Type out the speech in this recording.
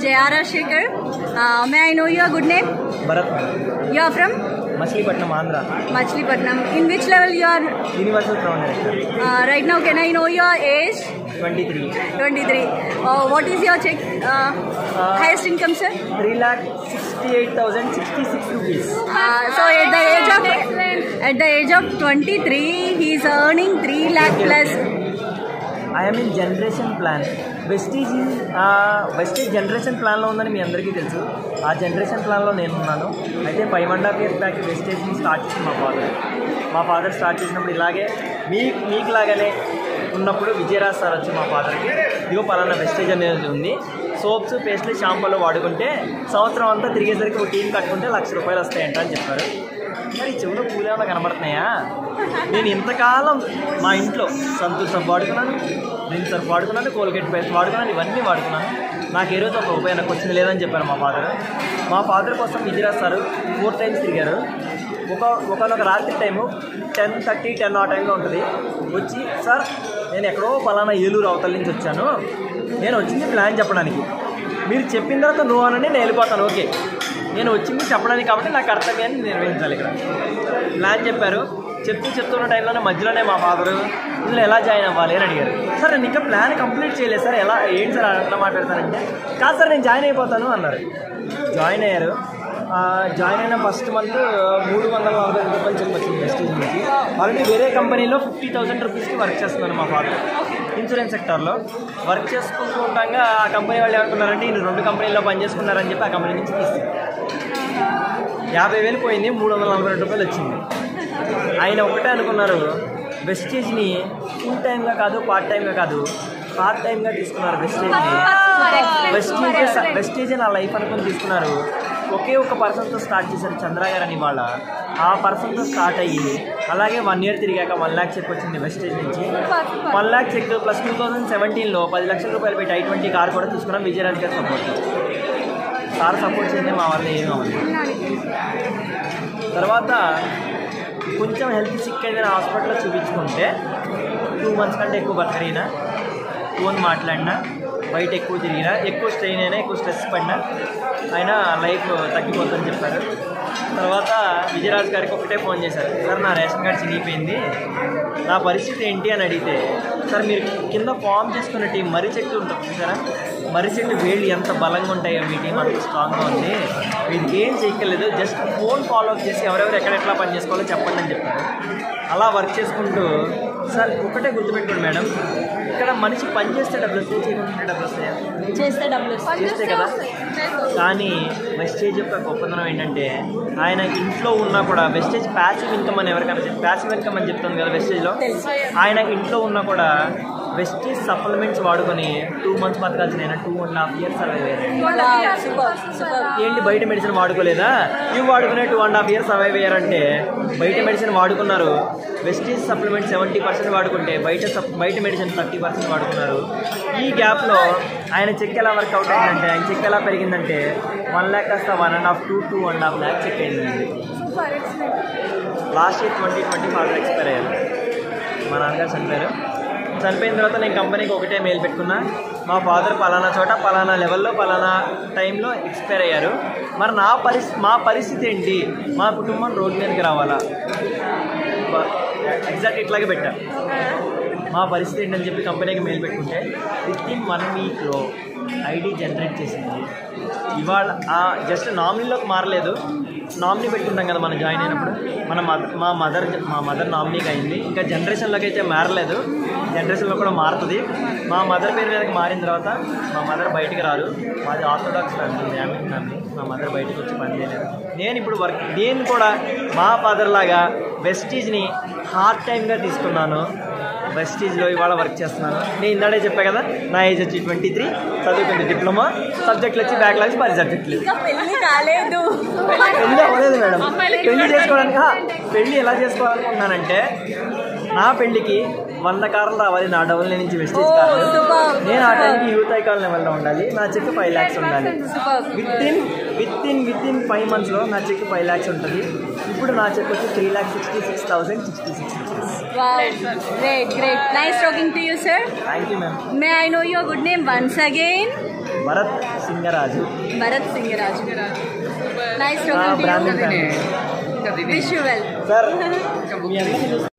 J.R. Shekhar. Uh, may I know your good name? Bharat You are from Machilipatnam Andhra Machilipatnam. In which level you are universal crown uh, right now? Can I know your age? Twenty three 23. Uh, what is your check? Uh, highest income, sir? Three lakh sixty eight thousand sixty six rupees Uh, so at the age of at the age of 23, he is earning 3 lakh plus. I am in generation plan Vestige Vestige generation ప్లాన్లో ఉందని మీ అందరికీ తెలుసు ఆ generation ప్లాన్లో నేను ఉన్నాను అయితే five and half years back వెస్టేజ్ని స్టార్ట్ చేసింది మా ఫాదర్ మా ఫాదర్ స్టార్ట్ చేసినప్పుడు ఇలాగే మీ మీకు లాగానే ఉన్నప్పుడు విజయరాజ్ సార్ వచ్చి మా ఫాదర్కి ఇదిగో పలానా వెస్టేజ్ అనేది ఉంది సోప్స్ పేస్ట్లు షాంపూలు వాడుకుంటే సంవత్సరం అంతా తిరిగేసరికి ఒక టీం కట్టుకుంటే లక్ష రూపాయలు వస్తాయంట అని చెప్పారు మరి చెవులో పూలు ఏమైనా కనబడుతున్నాయా నేను ఇంతకాలం మా ఇంట్లో సంతూర్ సబ్బు వాడుకున్నాను రిన్ సర్ఫ్ వాడుకున్నాను కోల్గేట్ పేస్ట్ వాడుకున్నాను ఇవన్నీ వాడుకున్నాను నాకు ఏ రోజు ఒక రూపాయి నాకు వచ్చింది లేదని చెప్పారు మా ఫాదర్ మా ఫాదర్ కోసం విజయరాజ్ సార్ ఫోర్ టైమ్స్ తిరిగారు ఒక ఒకనొక రాత్రి టైము టెన్ థర్టీ టెన్ ఆ టైంలో ఉంటుంది వచ్చి సార్ నేను ఎక్కడో పలానా ఏలూరు అవతల నుంచి వచ్చాను నేను వచ్చింది ప్లాన్ చెప్పడానికి మీరు చెప్పిన తర్వాత నువ్వు అనండి నేను వెళ్ళిపోతాను ఓకే నేను వచ్చింది చెప్పడానికి కాబట్టి నా కర్తవ్యాన్ని నిర్వహించాలి ఇక్కడ ప్లాన్ చెప్పారు చెప్తూ చెప్తున్న టైంలోనే మధ్యలోనే మా ఫాదరు ఇందులో ఎలా జాయిన్ అవ్వాలి అని అడిగారు సార్ నేను ఇంకా ప్లాన్ కంప్లీట్ చేయలేదు సార్ ఎలా ఏంటి సార్ అట్లా మాట్లాడతానంటే కాదు సార్ నేను జాయిన్ అయిపోతాను అన్నారు జాయిన్ అయ్యారు ఆ, జాయిన్ అయిన ఫస్ట్ మంత్ మూడు వందల నలభై ఐదు రూపాయలు చెప్పి వచ్చింది వెస్టేజ్ నుంచి ఆల్రెడీ వేరే కంపెనీలో ఫిఫ్టీ థౌసండ్ రూపీస్కి వర్క్ చేస్తున్నాను మా ఫాదర్ ఇన్సూరెన్స్ సెక్టార్లో వర్క్ చేసుకుంటూ ఉండగా ఆ కంపెనీ వాళ్ళు ఏమంటున్నారంటే నేను రెండు కంపెనీల్లో పనిచేసుకున్నారని చెప్పి ఆ కంపెనీ నుంచి తీసి యాభై వేలు పోయింది మూడు వందల నలభై రెండు రూపాయలు వచ్చింది ఆయన ఒకటే అనుకున్నారు వెస్టేజ్ని ఫుల్ టైమ్గా కాదు పార్ట్ టైమ్గా కాదు పార్ట్ టైమ్గా తీసుకున్నారు వెస్టేజ్ని వెస్టేజ్ వెస్టేజ్ నా లైఫ్ అనుకుని తీసుకున్నారు ఒకే ఒక పర్సన్తో స్టార్ట్ చేశారు చంద్ర గారు అని వాళ్ళ ఆ పర్సన్తో స్టార్ట్ అయ్యి అలాగే వన్ ఇయర్ తిరిగాక వన్ ల్యాక్ చెక్ వచ్చింది వెస్టేజ్ నుంచి one lakh check plus two thousand సెవెంటీన్లో పది లక్షల రూపాయలు పెట్టి ఐ ట్వంటీ కార్ కూడా తీసుకున్నాం విజయరాజ్ గారి సపోర్ట్ సార్ సపోర్ట్ చేస్తే మా వల్ల ఏమీ అవ్వలేదు తర్వాత కొంచెం హెల్త్ సిక్ అయిందని హాస్పిటల్లో చూపించుకుంటే టూ మంత్స్ కంటే ఎక్కువ బతకరినా ఫోన్ మాట్లాడినా బయట ఎక్కువ తిరిగినా ఎక్కువ స్ట్రెయిన్ అయినా ఎక్కువ స్ట్రెస్ పడినా అయినా లైఫ్ తగ్గిపోతుందని చెప్పారు తర్వాత విజయరాజ్ గారికి ఒకటే ఫోన్ చేశారు సార్ నా రేషన్ కార్డ్ చినిగిపోయింది నా పరిస్థితి ఏంటి అని అడిగితే సార్ మీరు కింద ఫామ్ చేసుకున్న టీం మర్రి చెట్టు ఉంటుంది చూసారా మర్రి చెట్టు వేళ్ళు ఎంత బలంగా ఉంటాయో మీ టీం అంత స్ట్రాంగ్గా ఉంది వీటికి ఏం చేయక్కర్లేదు జస్ట్ ఫోన్ ఫాలో అప్ చేసి ఎవరెవరు ఎక్కడ ఎట్లా పని చేసుకోవాలో చెప్పండి అని చెప్పారు అలా వర్క్ చేసుకుంటూ సార్ ఒకటే గుర్తుపెట్టుకోండి మేడం ఇక్కడ మనిషి పని చేస్తే డబ్బులు వస్తాయి చేయకుండా డబ్బులు వస్తాయా చేస్తే డబ్బులు చేస్తే కదా కానీ వెస్టేజ్ యొక్క గొప్పతనం ఏంటంటే ఆయన ఇంట్లో ఉన్నా కూడా వెస్టేజ్ ప్యాసివ్ ఇన్కమ్ అని ఎవరికైనా చెప్పి ప్యాసివ్ ఇన్కమ్ అని చెప్తాను కదా వెస్టేజ్లో ఆయన ఇంట్లో ఉన్నా కూడా వెస్టేజ్ సప్లిమెంట్స్ వాడుకొని టూ మంత్స్ బతకాల్సిన ఆయన two and half years survive అయ్యారు సూపర్ సూపర్ ఏంటి బయట మెడిసిన్ వాడుకోలేదా ఇవి వాడుకునే two and half years survive అయ్యారంటే బయట మెడిసిన్ వాడుకున్నారు వెస్టేజ్ సప్లిమెంట్ సెవెంటీ పర్సెంట్ వాడుకుంటే బయట సప్ బయట మెడిసిన్ థర్టీ పర్సెంట్ వాడుకున్నారు ఈ గ్యాప్లో ఆయన చెక్ ఎలా వర్కౌట్ అయిందంటే ఆయన చెక్ ఎలా పెరిగిందంటే వన్ ల్యాక్ కాస్త one and half two two and half lakh check అయిందండి last year twenty twenty father expire అయ్యారు మా నాన్నగారు చనిపోయారు చనిపోయిన తర్వాత నేను కంపెనీకి ఒకటే మెయిల్ పెట్టుకున్నా మా ఫాదర్ పలానా చోట పలానా లెవెల్లో పలానా టైంలో ఎక్స్పైర్ అయ్యారు మరి నా పరిస్థితి మా పరిస్థితి ఏంటి మా కుటుంబం రోడ్డు మీదకి రావాలా ఎగ్జాక్ట్ ఇట్లాగే పెట్టా మా పరిస్థితి ఏంటని చెప్పి కంపెనీకి మెయిల్ పెట్టుకుంటే విత్ ఇన్ వన్ వీక్లో ఐడి జనరేట్ చేసింది ఇవాళ జస్ట్ నామినీలోకి మారలేదు నామినీ పెట్టుకుంటాం కదా మనం జాయిన్ అయినప్పుడు మన మదర్ మా మదర్ మా మదర్ నామినీకి అయింది ఇంకా జనరేషన్లోకి అయితే మారలేదు జనరేషన్లో కూడా మారుతుంది మా మదర్ పేరు మీదకి మారిన తర్వాత మా మదర్ బయటికి రాదు మాది ఆర్థోడాక్స్ ఫ్యామిలీ ఫ్యామిలీ ఫ్యామిలీ మా మదర్ బయటకు వచ్చి పని చేయలేదు నేను ఇప్పుడు వర్క్ నేను కూడా మా ఫాదర్ లాగా వెస్టీజ్ని హార్డ్ టైమ్గా తీసుకున్నాను వెస్టీజ్లో ఇవాళ వర్క్ చేస్తున్నాను నేను ఇందాడే చెప్పా కదా నా ఏజ్ వచ్చి ట్వంటీ త్రీ చదువుకుంది డిప్లొమా సబ్జెక్టులు వచ్చి బ్యాక్లాగ్స్ పది సబ్జెక్టులు ఇంకా పెళ్లి కాలేదు పెళ్ళి అవ్వలేదు మేడం పెళ్లి చేసుకోవడానికి ఆ, పెళ్లి ఎలా చేసుకోవాలనుకుంటున్నానంటే నా పెళ్లికి వంద కార్లు రావాలి నా డబుల్ నుంచి వెస్టేజ్ కార్లు super. నేను ఆ టైంకి యూత్ ఐకాన్ లెవెల్లో ఉండాలి నా చెక్ ఫైవ్ ల్యాక్స్ ఉండాలి super within within within five మంత్స్లో నా చెక్ ఫైవ్ ల్యాక్స్ ఉంటుంది ఇప్పుడు నా చెక్ వచ్చి three lakhs sixty six thousand sixty six rupees Wow, great, great. Nice talking to you, sir. Thank you ma'am May I know your good name once again? Bharat Singaraju Bharat Singaraj. Nice ah, talking to Brahmin you. Family Wish you well. Sir మీ అందరికీ